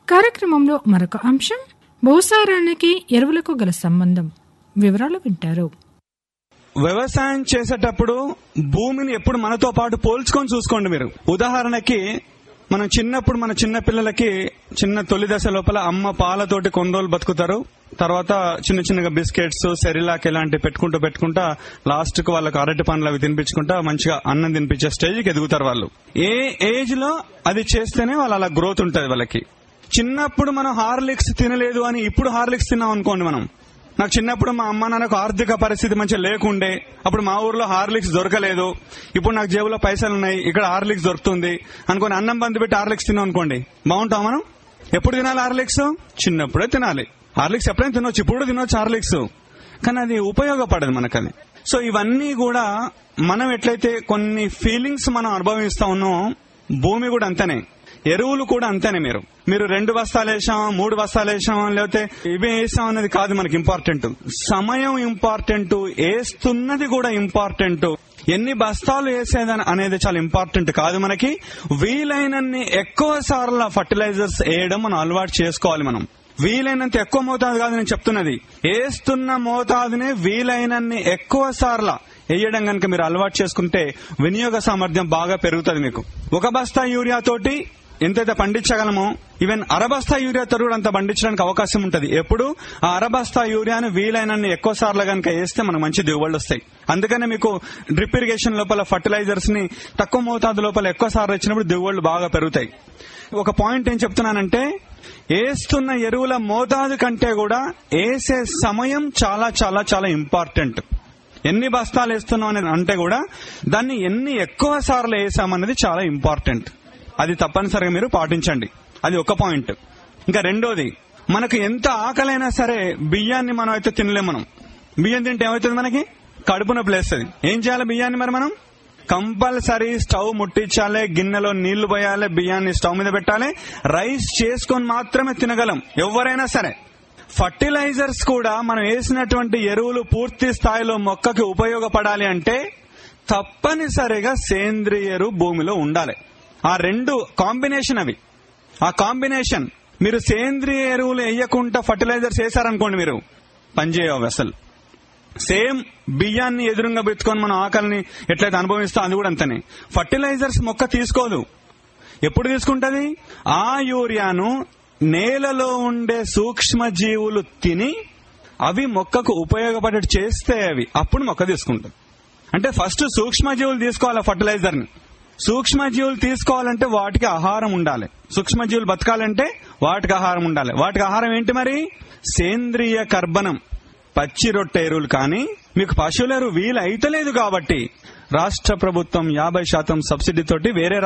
కార్యక్రమంలో మరొక అంశం భూసారానికి ఎరువులకు గల సంబంధం వివరాలు వింటారు వ్యవసాయం చేసేటప్పుడు భూమిని ఎప్పుడు మనతో పాటు పోల్చుకొని చూసుకోండి మీరు ఉదాహరణకి మనం చిన్నప్పుడు మన చిన్న పిల్లలకి చిన్న తొలి దశ లోపల అమ్మ పాలతోటి కొన్ని రోజులు బతుకుతారు తర్వాత చిన్న చిన్నగా బిస్కెట్స్ సెరిలాక్ ఇలాంటివి పెట్టుకుంటూ పెట్టుకుంటా లాస్ట్ కు వాళ్ళకి అరటి పండ్లు అవి తినిపించుకుంటా మంచిగా అన్నం తినిపించే స్టేజ్కి ఎదుగుతారు వాళ్ళు ఏ ఏజ్ లో అది చేస్తేనే వాళ్ళు అలా గ్రోత్ ఉంటది వాళ్ళకి చిన్నప్పుడు మనం హార్లిక్స్ తినలేదు అని ఇప్పుడు హార్లిక్స్ తిన్నాం అనుకోండి మనం నాకు చిన్నప్పుడు మా అమ్మ నాన్నకు ఆర్థిక పరిస్థితి మంచిగా లేకుండే అప్పుడు మా ఊర్లో హార్లిక్స్ దొరకలేదు ఇప్పుడు నాకు జేబులో పైసలు ఉన్నాయి ఇక్కడ హార్లిక్స్ దొరుకుతుంది అనుకోని అన్నం బంద్ పెట్టి హార్లిక్స్ తిన్నాం అనుకోండి బాగుంటాం మనం ఎప్పుడు తినాలి హార్లిక్స్ చిన్నప్పుడే తినాలి హార్లిక్స్ ఎప్పుడైనా తినొచ్చు ఇప్పుడు కూడా తినొచ్చు హార్లిక్స్ కానీ అది ఉపయోగపడదు మనకది సో ఇవన్నీ కూడా మనం ఎట్లయితే కొన్ని ఫీలింగ్స్ మనం అనుభవిస్తా ఉన్నాం భూమి కూడా అంతనే ఎరువులు కూడా అంతేనే మీరు మీరు రెండు బస్తాలు వేసాం మూడు బస్తాలు వేసాం లేకపోతే ఇవే వేసాం అనేది కాదు మనకి ఇంపార్టెంట్ సమయం ఇంపార్టెంట్ వేస్తున్నది కూడా ఇంపార్టెంట్ ఎన్ని బస్తాలు వేసేదని అనేది చాలా ఇంపార్టెంట్ కాదు మనకి వీలైనన్ని ఎక్కువ సార్లు ఫర్టిలైజర్స్ వేయడం మనం అలవాటు చేసుకోవాలి మనం వీలైనంత ఎక్కువ మోతాదు కాదు నేను చెప్తున్నది వేస్తున్న మోతాదునే వీలైనన్ని ఎక్కువ సార్ల వేయడం కనుక మీరు అలవాటు చేసుకుంటే వినియోగ సామర్థ్యం బాగా పెరుగుతుంది మీకు ఒక బస్తా యూరియా తోటి ఎంతైతే పండించగలమో ఈవెన్ అరబస్తా యూరియాతో కూడా అంత పండించడానికి అవకాశం ఉంటుంది ఎప్పుడు ఆ అరబస్తా యూరియాను వీలైనన్ని ఎక్కువ సార్లు కనుక వేస్తే మనకు మంచి దిగుబడులు వస్తాయి అందుకనే మీకు డ్రిప్ ఇరిగేషన్ లోపల ఫర్టిలైజర్స్ ని తక్కువ మోతాదు లోపల ఎక్కువ సార్లు ఇచ్చినప్పుడు దిగుబడులు బాగా పెరుగుతాయి ఒక పాయింట్ ఏం చెప్తున్నానంటే వేస్తున్న ఎరువుల మోతాదు కంటే కూడా వేసే సమయం చాలా చాలా చాలా ఇంపార్టెంట్ ఎన్ని బస్తాలు వేస్తున్నాం అనేది అంటే కూడా దాన్ని ఎన్ని ఎక్కువ సార్లు వేసామన్నది చాలా ఇంపార్టెంట్ అది తప్పనిసరిగా మీరు పాటించండి అది ఒక పాయింట్ ఇంకా రెండోది మనకు ఎంత ఆకలైనా సరే బియ్యాన్ని మనం అయితే తినలేం మనం బియ్యం తింటే ఏమవుతుంది మనకి కడుపున ప్లేస్తుంది ఏం చేయాలి బియ్యాన్ని మరి మనం కంపల్సరీ స్టవ్ ముట్టించాలి గిన్నెలో నీళ్లు పోయాలి బియ్యాన్ని స్టవ్ మీద పెట్టాలి రైస్ చేసుకొని మాత్రమే తినగలం ఎవరైనా సరే ఫర్టిలైజర్స్ కూడా మనం వేసినటువంటి ఎరువులు పూర్తి స్థాయిలో మొక్కకి ఉపయోగపడాలి అంటే తప్పనిసరిగా సేంద్రియ ఎరువు భూమిలో ఉండాలి ఆ రెండు కాంబినేషన్ అవి ఆ కాంబినేషన్ మీరు సేంద్రియ ఎరువులు వేయకుండా ఫర్టిలైజర్స్ వేసారనుకోండి మీరు పనిచేయవు అసలు సేమ్ బియ్యాన్ని ఎదురుగా పెట్టుకొని మనం ఆకలిని ఎట్లయితే అనుభవిస్తాం అది కూడా అంతనే ఫర్టిలైజర్స్ మొక్క తీసుకోదు ఎప్పుడు తీసుకుంటది ఆ యూరియాను నేలలో ఉండే సూక్ష్మ జీవులు తిని అవి మొక్కకు ఉపయోగపడేట్టు చేస్తే అవి అప్పుడు మొక్క తీసుకుంటుంది అంటే ఫస్ట్ సూక్ష్మజీవులు తీసుకోవాలి ఫర్టిలైజర్ ని సూక్ష్మజీవులు తీసుకోవాలంటే వాటికి ఆహారం ఉండాలి సూక్ష్మజీవులు బతకాలంటే వాటికి ఆహారం ఉండాలి వాటికి ఆహారం ఏంటి మరి సేంద్రియ కర్బనం పచ్చి రొట్టె ఎరువులు కానీ మీకు పశువుల ఎరువు వీలు అయితలేదు కాబట్టి రాష్ట్ర ప్రభుత్వం యాభై శాతం సబ్సిడీ తోటి వేరే